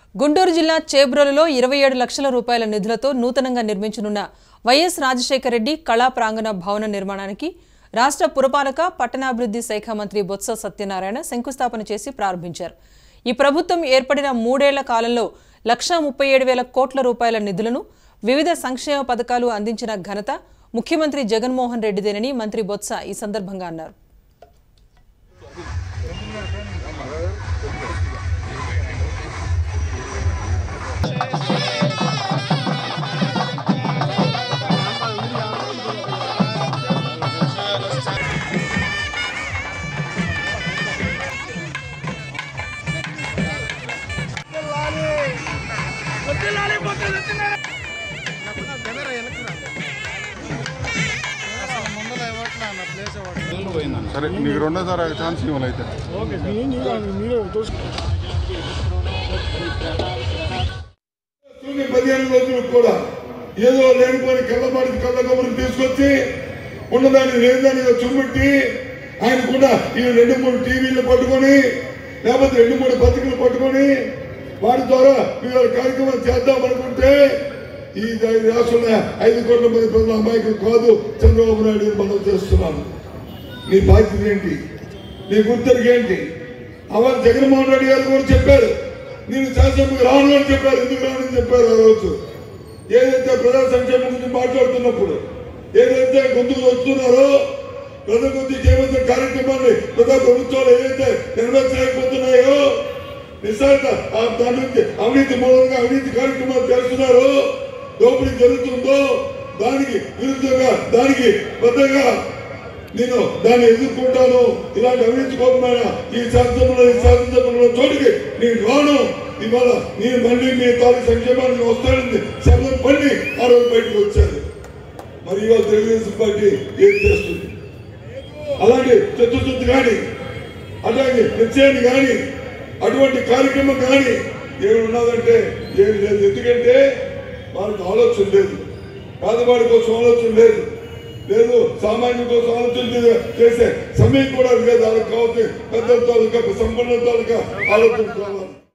గుంటూరు జిల్లా చేబ్రోలులో ఇరవై ఏడు లక్షల రూపాయల నిధులతో నూతనంగా నిర్మించనున్న వైఎస్ రాజశేఖర రెడ్డి కళా ప్రాంగణ భవన నిర్మాణానికి రాష్ట్ర పురపాలక పట్టణాభివృద్ధి శాఖ మంత్రి బొత్స సత్యనారాయణ శంకుస్థాపన చేసి ప్రారంభించారు ఈ ప్రభుత్వం ఏర్పడిన మూడేళ్ల కాలంలో లక్షా ముప్పై ఏడు వేల కోట్ల రూపాయల నిధులను వివిధ సంక్షేమ పథకాలు అందించిన ఘనత ముఖ్యమంత్రి జగన్మోహన్ రెడ్డిదేనని మంత్రి బొత్స ఈ సందర్భంగా అన్నారు సరే నీకు రెండోసారి ఛాన్స్ ఇవ్వాలి అయితే చూడండి పదిహేను రోజులు కూడా ఏదో లేనిపోని కళ్ళమాడి కళ్ళ కబుర్లు తీసుకొచ్చి ఉన్నదాన్ని లేనిదాన్ని చుమ్మిట్టి ఆయన కూడా ఈ రెండు మూడు టీవీలు పట్టుకొని లేకపోతే రెండు మూడు పత్రికలు పట్టుకొని వాటి ద్వారా మీరు కార్యక్రమం చేద్దాం అనుకుంటే ఈ రాష్ట్రంలో ఐదు కోట్ల మంది ప్రజల అమాయకులు కాదు చంద్రబాబు నాయుడు గారు మనం చేస్తున్నాను నీ బాధ్యత ఏంటి నీ గుర్తెరిగి ఏంటి అవర్ జగన్మోహన్ రెడ్డి గారు కూడా చెప్పారు నేను శాసనసభకు రాను అని చెప్పారు ఎందుకు రానని చెప్పారు ఆ రోజు ఏదైతే ప్రజా సంక్షేమం గురించి మాట్లాడుతున్నప్పుడు ఏదైతే గొంతుకు వస్తున్నారో ప్రజల గురించి చేయవలసిన కార్యక్రమాన్ని ప్రజా ప్రభుత్వాలు ఏదైతే నెరవేర్చలేకపోతున్నాయో నిజంగా ఆ దాని నుంచి అవినీతి మూలంగా అవినీతి కార్యక్రమాలు చేస్తున్నారో దోపిడీ జరుగుతుందో దానికి విరుద్ధంగా దానికి బద్దంగా నేను దాన్ని ఎదుర్కొంటాను ఇలాంటి అవినీతికోపమైన ఈ శాసనసభలో ఈ శాసనసభలో చోటికి నేను రాను ఇవాళ నేను మళ్ళీ మీ తాలూ సంక్షేమానికి వస్తానని శబ్దం పండి ఆ రోజు బయటకు వచ్చారు మరి ఇవాళ తెలుగుదేశం పార్టీ ఏం చేస్తుంది అలాంటి చతుర్థి కానీ అలాగే నిశ్చయాన్ని కానీ అటువంటి కార్యక్రమం కానీ ఏమి ఉన్నదంటే ఏమి లేదు ఎందుకంటే వాళ్ళకి ఆలోచన లేదు పేదవాడి కోసం ఆలోచన లేదు లేదు సామాన్యుల కోసం ఆలోచన చేసే సమయం కూడా లేదు వాళ్ళకి కావాలి పెద్దల తాలూకా సంపన్నుల తాలూకా ఆలోచన కావాలి